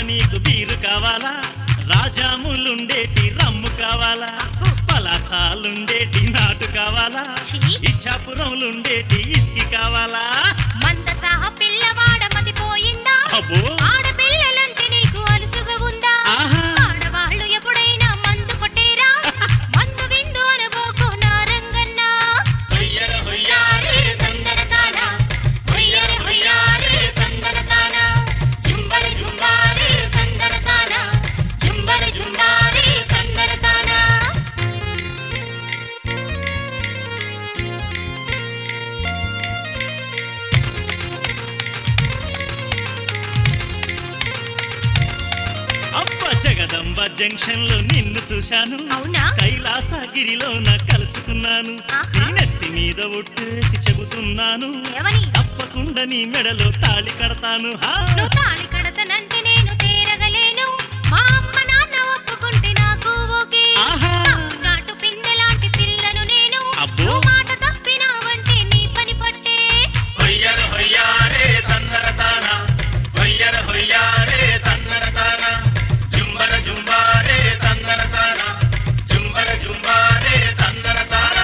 నీకు బీరు కావాలా రాజాములుండేటి రమ్ము కావాలా పలాసాలుండేటి నాటు కావాలా ఛీ! ఇచ్చాపురంలుండేటి ఇస్కి కావాలా మంద సహా పిల్లవాడ మతిపోయిందా అబ్బో ఆడపిల్లలంటే నీకు అలుసుగా ఉందా ఆహా. ఆడవాళ్ళు ఎప్పుడైనా మందు కొట్టేరా మందు విందు అనుభోకు నారంగన్నా హొయ్యర హొయ్యారే తందన తాన హొయ్యర హొయ్యారే తందన తాన జుంబర జుంబారే తందన తాన జుంబర జుంబారే తందన తాన అబ్బ జగదంబ జంక్షన్ లో నిన్ను చూశాను అవునా? కైలాసగిరిలో నా కలుసుకున్నాను ఆహా. నీ నెత్తి మీద ఒట్టేసి చెబుతున్నాను ఏమని తప్పకుండా నీ మెడలో తాళి కడతాను హా. నువ్వు తాళి కడతనంటే నేను తేరగలేను మా అమ్మ నాన్న ఒప్పుకుంటే నాకు ఓకే ఆహా. నాకు చాటు పిందెలాంటి పిల్లను నేను అబ్బో. నువ్వు మాట తప్పినావంటే నీ పని పట్టే హొయ్యర హొయ్యారే తందర తాన హొయ్యర హొయ్యారే తందర తాన జుంబర జుంబారే తందర తాన జుంబర జుంబారే తందర తాన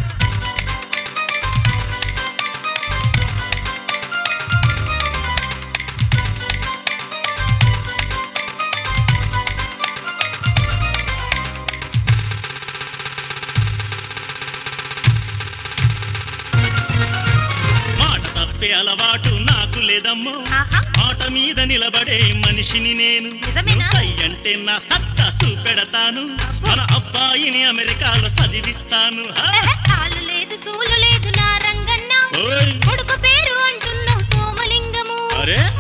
మాట తప్పే అలవాటు నాకు లేదమ్మో ఆహా మాట మీద నిలబడే మనిషిని నేను నిజమేనా? నువ్వు సై అంటే నా సత్తా చూపెడతాను మన అబ్బాయిని అమెరికాలో చదివిస్తాను హా. ఎహె, కాలు లేదు సూలు లేదు నా రంగన్న ఓయ్ కొడుకు పేరు అంటున్నావు సోమలింగము అరే